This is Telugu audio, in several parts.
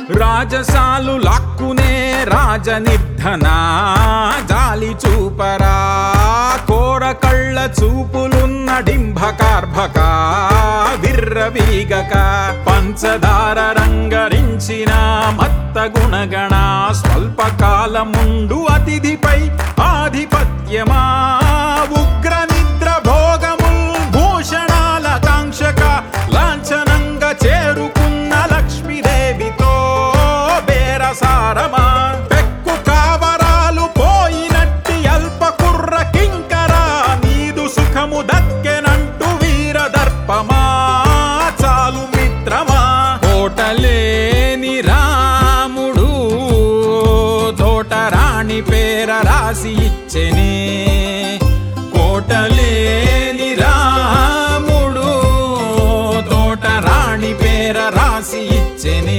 రాజసాలు లాక్కునే రాజనిర్ధన జాలి చూపరా కోర కళ్ళ చూపులున్న డింభకార్భక విర్రవీగక పంచదార రంగరించిన మత్త గుణగణ స్వల్పకాలముండు అతిథిపై ఆధిపత్యమా ఉగ్ర నిద్ర భోగముల్ భూషణాల కాంక్షక లాంఛనంగా చేరుకున్న లక్ష్మీదేవితో బేరసారమా పెక్కు కావరాలు పోయినట్టి అల్ప కుర్ర కింకరా నీదు సుఖము దక్కెనంటూ వీరదర్పమా చాలు మిత్రమా కోటలేని రాముడు తోటరాణి పేర రాసి ఇచ్చెనే కోటలేని రాముడు తోటరాణి పేర రాసి ఇచ్చెనే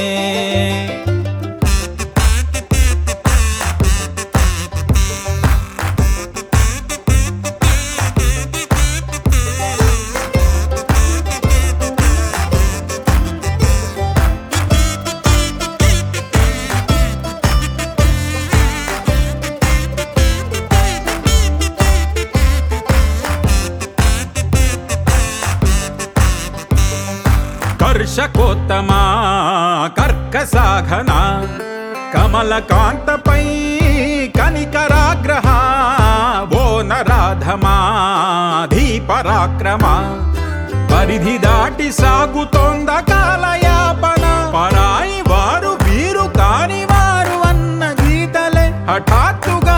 కర్షకోత్తమా కర్కసాఘన కమలకాంతపై కనికరాగ్రహ ఓ నరాధమా ధీపరాక్రమ పరిధి దాటి సాగుతోంద కాలయాపన పరాయి వారు వీరు కాని వారు అన్న గీతలే హఠాత్తుగా